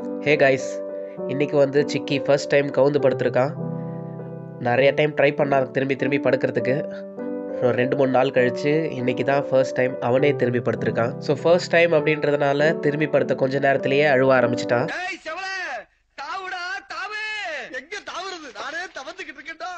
hey guys இன்னைக்கு வந்து சிக்கி ஃபர்ஸ்ட் டைம் கவுந்து படுத்திருக்கான் நிறைய டைம் ட்ரை பண்ணான் திரும்பி திரும்பி படுக்கிறதுக்கு ஒரு ரெண்டு மூணு நாள் கழிச்சு இன்னைக்கு தான் ஃபர்ஸ்ட் டைம் அவனே திரும்பி படுத்திருக்கான் ஸோ ஃபர்ஸ்ட் டைம் அப்படின்றதுனால திரும்பி படுத்த கொஞ்ச நேரத்திலேயே அழுவ ஆரம்பிச்சிட்டான் ஏய் செவல தாவுடா தாவு எங்க தாவுறது நானே தவந்துகிட்டு இருக்கேன்டா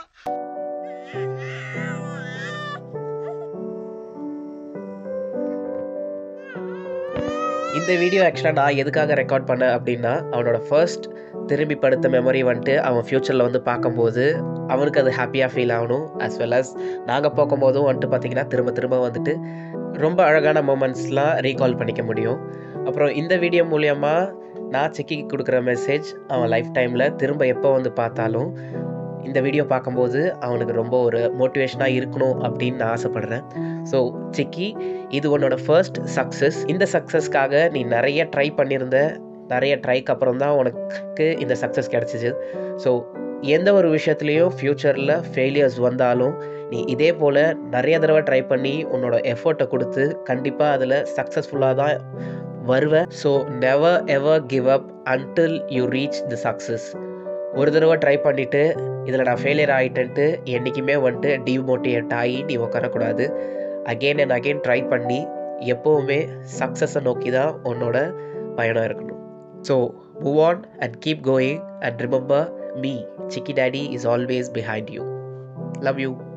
இந்த வீடியோ ஆக்சுவலாக நான் எதுக்காக ரெக்கார்ட் பண்ணேன் அப்படின்னா அவனோட ஃபர்ஸ்ட் திரும்பி படுத்த மெமரி வந்துட்டு அவன் ஃப்யூச்சரில் வந்து பார்க்கும்போது அவனுக்கு அது ஹாப்பியாக ஃபீல் ஆகணும் as well as நாங்கள் பார்க்கும்போதும் வந்துட்டு பார்த்தீங்கன்னா திரும்ப திரும்ப வந்துட்டு ரொம்ப அழகான மூமெண்ட்ஸ்லாம் ரீகால் பண்ணிக்க முடியும் அப்புறம் இந்த வீடியோ மூலயமா நான் சிக்கிக்கு கொடுக்குற மெசேஜ் அவன் லைஃப் டைமில் திரும்ப எப்போ வந்து பார்த்தாலும் இந்த வீடியோ பார்க்கும்போது அவனுக்கு ரொம்ப ஒரு மோட்டிவேஷனாக இருக்கணும் அப்படின்னு நான் ஆசைப்பட்றேன் ஸோ சிக்கி இது உன்னோட ஃபர்ஸ்ட் சக்ஸஸ் இந்த சக்ஸஸ்க்காக நீ நிறைய ட்ரை பண்ணியிருந்த நிறைய ட்ரைக்கு அப்புறம் தான் உனக்கு இந்த சக்ஸஸ் கிடச்சிச்சு ஸோ எந்த ஒரு விஷயத்துலையும் ஃப்யூச்சரில் ஃபெயிலியர்ஸ் வந்தாலும் நீ இதே போல் நிறைய தடவை ட்ரை பண்ணி உன்னோட எஃபர்ட்டை கொடுத்து கண்டிப்பாக அதில் சக்ஸஸ்ஃபுல்லாக தான் வருவ so never ever give up until you reach the success ஒரு தடவை ட்ரை பண்ணிவிட்டு இதில் நான் ஃபெயிலியர் ஆகிட்டேன்ட்டு என்றைக்குமே வந்துட்டு டிமோட்டிவேட் ஆகி நீ உட்காரக்கூடாது அகெயின் அண்ட் அகெயின் ட்ரை பண்ணி எப்போவுமே சக்ஸஸை நோக்கி தான் உன்னோட பயணம் இருக்கணும் so move on and keep going and remember me Chikki daddy is always behind you love you